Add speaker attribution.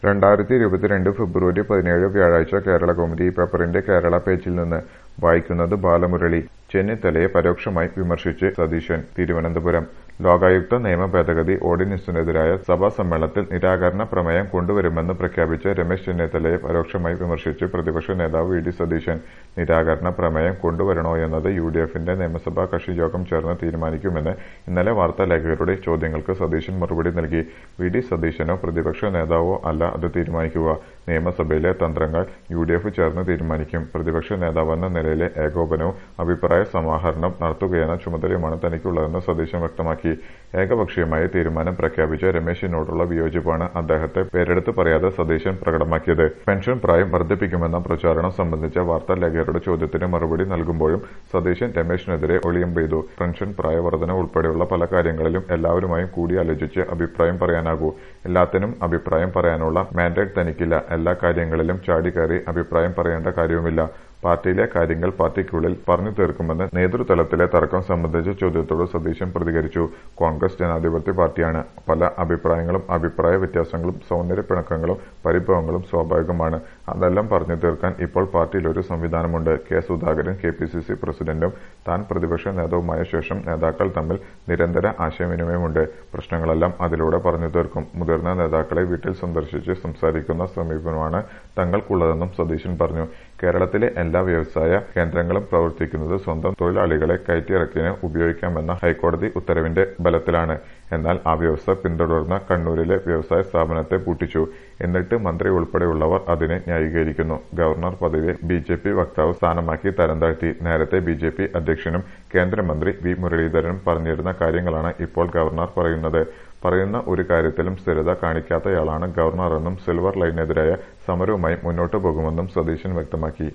Speaker 1: രണ്ടായിരത്തി ഇരുപത്തിരണ്ട് ഫെബ്രുവരി പതിനേഴ് വ്യാഴാഴ്ച കേരളകൗമുദി പേപ്പറിന്റെ കേരള പേജിൽ നിന്ന് വായിക്കുന്നത് ബാലമുരളി ചെന്നിത്തലയെ പരോക്ഷമായി വിമർശിച്ച് സതീശൻ തിരുവനന്തപുരം ലോകായുക്ത നിയമ ഭേദഗതി ഓർഡിനൻസിനെതിരായ സഭാ സമ്മേളനത്തിൽ നിരാകരണ പ്രമേയം കൊണ്ടുവരുമെന്ന് പ്രഖ്യാപിച്ച രമേശ് ചെന്നിത്തലയെ പരോക്ഷമായി വിമർശിച്ച് പ്രതിപക്ഷ നേതാവ് വി ഡി സതീശൻ നിരാകരണ പ്രമേയം കൊണ്ടുവരണോയെന്നത് യു ഡി എഫിന്റെ നിയമസഭാ കക്ഷി യോഗം ചേർന്ന് തീരുമാനിക്കുമെന്ന് ഇന്നലെ വാർത്താലേഖകരുടെ ചോദ്യങ്ങൾക്ക് സതീശൻ മറുപടി നൽകി വി ഡി സതീശനോ പ്രതിപക്ഷ നേതാവോ അല്ല അത് തീരുമാനിക്കുക നിയമസഭയിലെ തന്ത്രങ്ങൾ യു ഡി എഫ് ചേർന്ന് തീരുമാനിക്കും പ്രതിപക്ഷ നേതാവെന്ന നിലയിലെ ഏകോപനവും അഭിപ്രായ സമാഹരണം നടത്തുകയെന്ന ചുമതലയുമാണ് തനിക്കുള്ളതെന്ന് സതീശൻ വ്യക്തമാക്കി ഏകപക്ഷീയമായ തീരുമാനം പ്രഖ്യാപിച്ച രമേശിനോടുള്ള വിയോജിപ്പാണ് അദ്ദേഹത്തെ പേരെടുത്ത് പറയാതെ സതീശൻ പ്രകടമാക്കിയത് പെൻഷൻ പ്രായം വർദ്ധിപ്പിക്കുമെന്ന പ്രചാരണം സംബന്ധിച്ച വാർത്താലേഖകരുടെ ചോദ്യത്തിന് മറുപടി നൽകുമ്പോഴും സതീശൻ രമേശിനെതിരെ ഒളിയം പെയ്തു പെൻഷൻ പ്രായവർധന ഉൾപ്പെടെയുള്ള പല കാര്യങ്ങളിലും എല്ലാവരുമായും കൂടിയാലോചിച്ച് അഭിപ്രായം പറയാനാകൂ എല്ലാത്തിനും അഭിപ്രായം പറയാനുള്ള മാൻഡേറ്റ് തനിക്കില്ല എല്ലാ കാര്യങ്ങളിലും ചാടിക്കയറി അഭിപ്രായം പറയേണ്ട കാര്യവുമില്ല പാർട്ടിയിലെ കാര്യങ്ങൾ പാർട്ടിക്കുള്ളിൽ പറഞ്ഞു തീർക്കുമെന്ന് നേതൃതലത്തിലെ തർക്കം സംബന്ധിച്ച ചോദ്യത്തോട് സതീശൻ പ്രതികരിച്ചു കോൺഗ്രസ് ജനാധിപത്യ പാർട്ടിയാണ് പല അഭിപ്രായങ്ങളും അഭിപ്രായ വ്യത്യാസങ്ങളും സൗന്ദര്യ പിണക്കങ്ങളും പരിഭവങ്ങളും സ്വാഭാവികമാണ് അതെല്ലാം പറഞ്ഞു തീർക്കാൻ ഇപ്പോൾ പാർട്ടിയിൽ ഒരു സംവിധാനമുണ്ട് K Sudhakaran K P C C പ്രസിഡന്റും താൻ പ്രതിപക്ഷ നേതാവുമായ ശേഷം നേതാക്കൾ തമ്മിൽ നിരന്തര ആശയവിനിമയമുണ്ട് പ്രശ്നങ്ങളെല്ലാം അതിലൂടെ പറഞ്ഞു തീർക്കും മുതിർന്ന നേതാക്കളെ വീട്ടിൽ സന്ദർശിച്ച് സംസാരിക്കുന്ന സമീപനമാണ് തങ്ങൾക്കുള്ളതെന്നും സതീശൻ പറഞ്ഞു കേരളത്തിലെ എല്ലാ വ്യവസായ കേന്ദ്രങ്ങളും പ്രവർത്തിക്കുന്നത് സ്വന്തം തൊഴിലാളികളെ കയറ്റിയിറക്കിന് ഉപയോഗിക്കാമെന്ന ഹൈക്കോടതി ഉത്തരവിന്റെ ബലത്തിലാണ് എന്നാൽ ആ വ്യവസ്ഥ പിന്തുടർന്ന കണ്ണൂരിലെ വ്യവസായ സ്ഥാപനത്തെ പൂട്ടിച്ചു എന്നിട്ട് മന്ത്രി ഉൾപ്പെടെയുള്ളവർ അതിനെ ന്യായീകരിക്കുന്നു ഗവർണർ പദവിയെ ബി ജെ പി വക്താവ് സ്ഥാനമാക്കി തരം താഴ്ത്തി നേരത്തെ ബി ജെ പി അധ്യക്ഷനും കേന്ദ്രമന്ത്രി വി മുരളീധരനും പറഞ്ഞിരുന്ന കാര്യങ്ങളാണ് ഇപ്പോൾ ഗവർണർ പറയുന്നത് പറയുന്ന ഒരു കാര്യത്തിലും സ്ഥിരത കാണിക്കാത്തയാളാണ് ഗവർണറെന്നും സിൽവർ ലൈനെതിരായ സമരവുമായി മുന്നോട്ടു പോകുമെന്നും സതീശൻ വ്യക്തമാക്കി